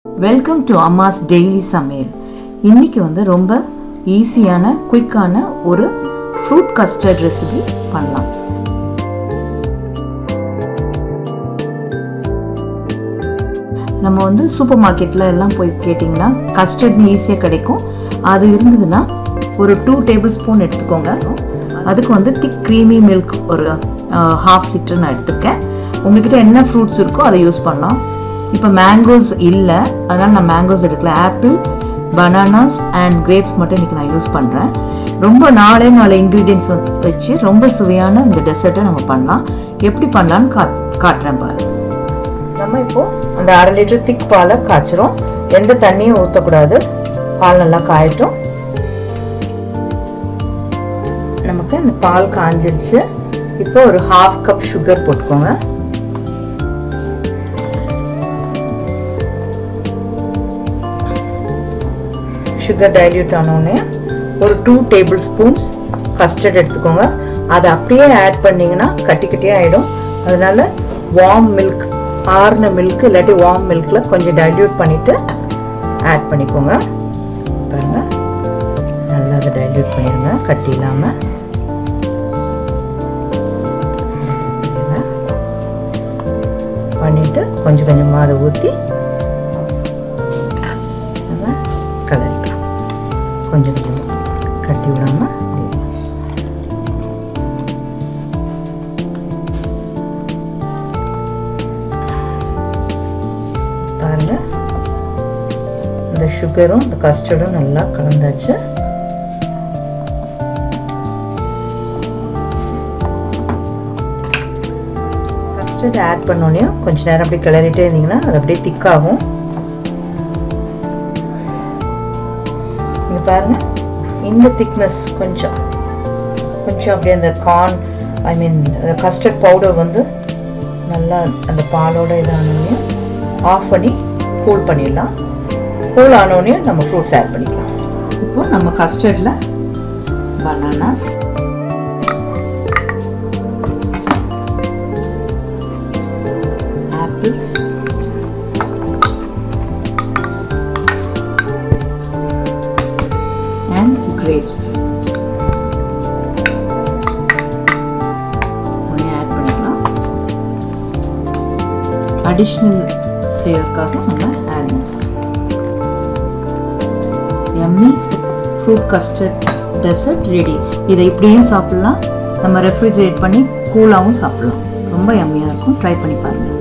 welcome to அம்மாஸ் daily சமையல் இன்னைக்கு வந்து ரொம்ப ஈஸியான குயிக்கான ஒரு ஃப்ரூட் கஸ்டர்ட் ரெசிபி பண்ணலாம் நம்ம வந்து சூப்பர் மார்க்கெட்டில் எல்லாம் போய் கேட்டிங்கன்னா கஸ்டர்ட்னு ஈஸியாக கிடைக்கும் அது இருந்ததுன்னா ஒரு டூ டேபிள் ஸ்பூன் எடுத்துக்கோங்க அதுக்கு வந்து திக் க்ரீமி மில்க் ஒரு ஹாஃப் லிட்டர் நான் எடுத்துருக்கேன் உங்ககிட்ட என்ன ஃப்ரூட்ஸ் இருக்கோ அதை யூஸ் பண்ணலாம் இப்போ மேங்கோஸ் இல்லை அதனால் நான் மேங்கோஸ் எடுக்கல ஆப்பிள் பனானாஸ் அண்ட் கிரேப்ஸ் மட்டும் இன்றைக்கி நான் யூஸ் பண்ணுறேன் ரொம்ப நாலே நாலு இன்க்ரீடியன்ஸ் வச்சு ரொம்ப சுவையான இந்த டெசர்ட்டை நம்ம பண்ணலாம் எப்படி பண்ணலான்னு கா காட்டுறேன் பாரு நம்ம இப்போது அந்த அரை லிட்டர் திக் பாலை காய்ச்சிரும் எந்த தண்ணியும் ஊற்றக்கூடாது பால் நல்லா காயட்டும் நமக்கு இந்த பால் காஞ்சிருச்சு இப்போ ஒரு ஹாஃப் கப் சுகர் போட்டுக்கோங்க சுகர் டைல்யூட் ஆனோடனே ஒரு டூ டேபிள் ஸ்பூன்ஸ் கஸ்டர்ட் எடுத்துக்கோங்க அதை அப்படியே ஆட் பண்ணிங்கன்னா கட்டி கட்டியாக ஆகிடும் அதனால வார்ம் மில்க் ஆறுன மில்க் இல்லாட்டி வார்ம் மில்கில் கொஞ்சம் டைல்யூட் பண்ணிவிட்டு ஆட் பண்ணிக்கோங்க பாருங்க நல்லா அதை டைல்யூட் பண்ணிடுங்க கட்டி இல்லாமல் பண்ணிவிட்டு கொஞ்சம் கொஞ்சமாக அதை ஊற்றி நம்ம கலரிக்கலாம் கொஞ்சம் கொஞ்சமாக கட்டி விடாமல் பாருங்க இந்த சுகரும் இந்த கஸ்டர்டும் நல்லா கலந்தாச்சு கஸ்டர்ட் ஆட் பண்ணோன்னே கொஞ்ச நேரம் அப்படி கிளறிட்டே இருந்தீங்கன்னா அது அப்படியே திக்காகும் இங்கே பாருங்க இந்த திக்னஸ் கொஞ்சம் கொஞ்சம் அப்படியே அந்த corn I mean custard powder வந்து நல்லா அந்த பாலோட இதானோடனே ஆஃப் பண்ணி கூல் பண்ணிடலாம் கூல் ஆனோடனே நம்ம ஃப்ரூட்ஸ் ஆட் பண்ணிக்கலாம் இப்போ நம்ம கஸ்டர்டில் பனானாஸ் ஆப்பிள்ஸ் and grapes ஒன்றே ஆட் பண்ணிக்கலாம் அடிஷ்னல் ஃப்ளேவருக்காக நம்ம ஆல்மண்ட்ஸ் எம்மி ஃப்ரூட் கஸ்டர்ட் டெசர்ட் ரெடி இதை இப்படியும் சாப்பிட்லாம் நம்ம ரெஃப்ரிஜரேட் பண்ணி கூலாகவும் சாப்பிட்லாம் ரொம்ப எம்மியாக இருக்கும் ட்ரை பண்ணி பாருங்கள்